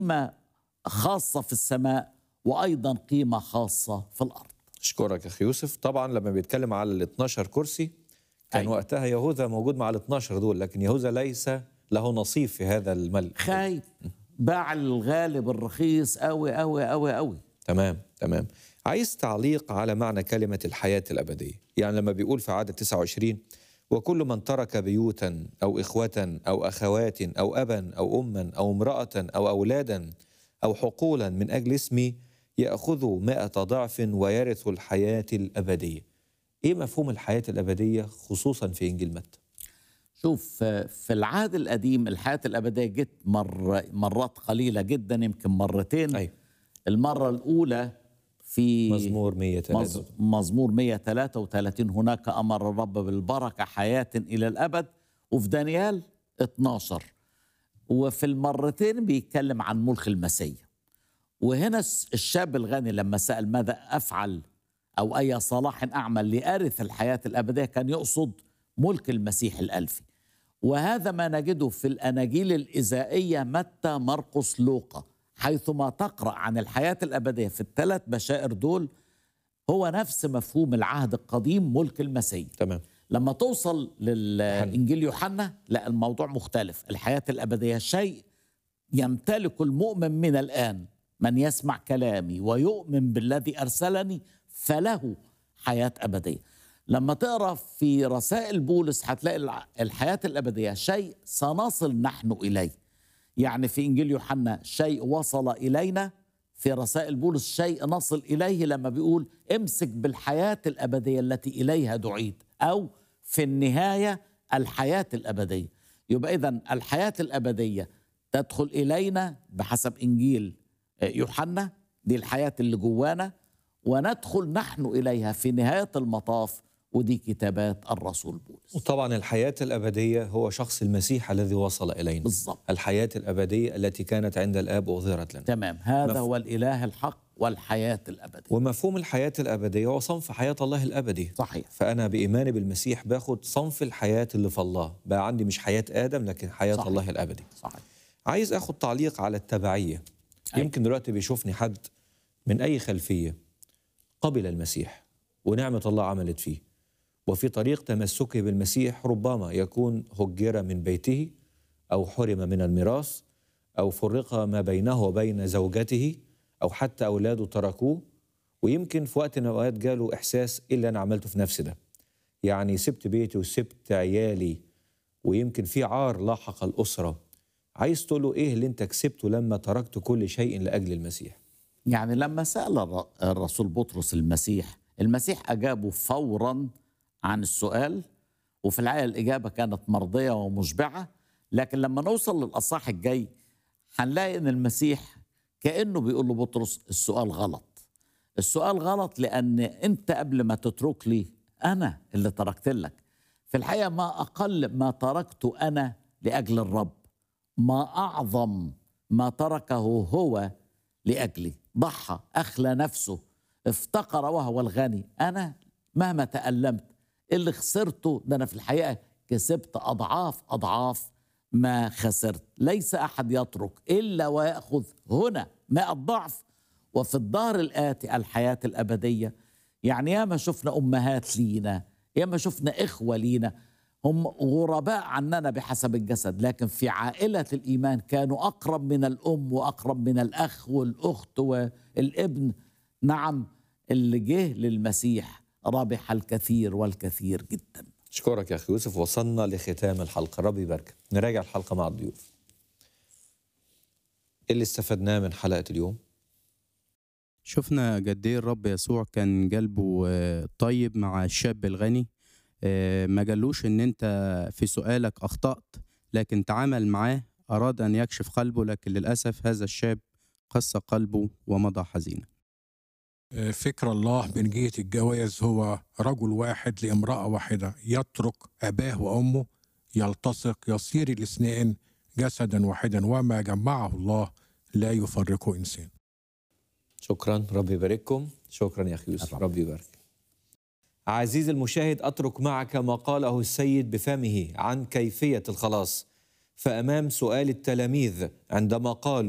قيمة خاصة في السماء وأيضا قيمة خاصة في الأرض اشكرك يا اخي يوسف طبعا لما بيتكلم على ال 12 كرسي كان أيوة. وقتها يهوذا موجود مع ال 12 دول لكن يهوذا ليس له نصيب في هذا الملك خايب باع الغالب الرخيص أوي أوي أوي أوي تمام تمام عايز تعليق على معنى كلمة الحياة الأبدية يعني لما بيقول في عدد 29 وكل من ترك بيوتا أو إخوة أو أخوات أو أبا أو أما أو امرأة أو أولادا أو حقولا من أجل اسمي يأخذ مائة ضعف ويرث الحياة الأبدية إيه مفهوم الحياة الأبدية خصوصا في إنجيل متى شوف في العهد القديم الحياة الأبدية جت مر مرات قليلة جدا يمكن مرتين أيوة. المرة الأولى في مزمور 103 مز- مزمور 133 هناك أمر الرب بالبركة حياة إلى الأبد وفي دانيال 12 وفي المرتين بيتكلم عن ملك المسيح وهنا الس- الشاب الغني لما سأل ماذا أفعل أو أي صلاح أعمل لأرث الحياة الأبدية كان يقصد ملك المسيح الألفي وهذا ما نجده في الأناجيل الإزائية متى مرقس لوقا حيثما تقرأ عن الحياة الأبدية في الثلاث بشائر دول هو نفس مفهوم العهد القديم ملك المسيح تمام لما توصل للإنجيل يوحنا لا الموضوع مختلف الحياة الأبدية شيء يمتلك المؤمن من الآن من يسمع كلامي ويؤمن بالذي أرسلني فله حياة أبدية لما تقرأ في رسائل بولس هتلاقي الع- الحياة الأبدية شيء سنصل نحن إليه يعني في إنجيل يوحنا شيء وصل إلينا في رسائل بولس شيء نصل إليه لما بيقول امسك بالحياة الأبدية التي إليها دعيت أو في النهاية الحياة الأبدية يبقى إذا الحياة الأبدية تدخل إلينا بحسب إنجيل يوحنا دي الحياة اللي جوانا وندخل نحن إليها في نهاية المطاف ودي كتابات الرسول بولس وطبعا الحياة الأبدية هو شخص المسيح الذي وصل إلينا بالضبط الحياة الأبدية التي كانت عند الآب وأظهرت لنا تمام هذا مف- هو الإله الحق والحياة الأبدية ومفهوم الحياة الأبدية هو صنف حياة الله الأبدي صحيح فأنا بإيماني بالمسيح باخد صنف الحياة اللي في الله بقى عندي مش حياة آدم لكن حياة صحيح. الله الأبدي صحيح عايز أخد تعليق على التبعية أي. يمكن دلوقتي بيشوفني حد من أي خلفية قبل المسيح ونعمة الله عملت فيه وفي طريق تمسكه بالمسيح ربما يكون هجر من بيته أو حرم من الميراث أو فرق ما بينه وبين زوجته أو حتى أولاده تركوه ويمكن في وقت من الأوقات جاله إحساس إيه اللي أنا عملته في نفسي ده يعني سبت بيتي وسبت عيالي ويمكن في عار لاحق الأسرة عايز تقول له إيه اللي أنت كسبته لما تركت كل شيء لأجل المسيح يعني لما سأل الر- الرسول بطرس المسيح المسيح أجابه فورا عن السؤال وفي الحقيقة الإجابة كانت مرضية ومشبعة لكن لما نوصل للأصحاح الجاي هنلاقي إن المسيح كأنه بيقول لبطرس السؤال غلط السؤال غلط لأن أنت قبل ما تترك لي أنا اللي تركت لك في الحقيقة ما أقل ما تركته أنا لأجل الرب ما أعظم ما تركه هو لأجلي ضحى أخلى نفسه افتقر وهو الغني أنا مهما تألمت اللي خسرته ده أنا في الحقيقة كسبت أضعاف أضعاف ما خسرت ليس أحد يترك إلا ويأخذ هنا مائة ضعف وفي الدار الآتي الحياة الأبدية يعني ياما شفنا أمهات لينا ياما شفنا إخوة لينا هم غرباء عننا بحسب الجسد لكن في عائلة الإيمان كانوا أقرب من الأم وأقرب من الأخ والأخت والابن نعم اللي جه للمسيح ربح الكثير والكثير جدا أشكرك يا أخي يوسف وصلنا لختام الحلقة ربي يبارك نراجع الحلقة مع الضيوف إيه اللي استفدناه من حلقة اليوم شفنا قد ايه الرب يسوع كان قلبه آه، طيب مع الشاب الغني آه، ما قالوش ان انت في سؤالك اخطأت لكن تعامل معاه اراد ان يكشف قلبه لكن للاسف هذا الشاب قسى قلبه ومضى حزينا فكر الله من جهة الجواز هو رجل واحد لامرأة واحدة يترك أباه وأمه يلتصق يصير الاثنين جسدا واحدا وما جمعه الله لا يفرقه إنسان شكرا ربي يبارككم شكرا يا أخي يوسف الرب. ربي يبارك عزيزي المشاهد أترك معك ما قاله السيد بفمه عن كيفية الخلاص فأمام سؤال التلاميذ عندما قالوا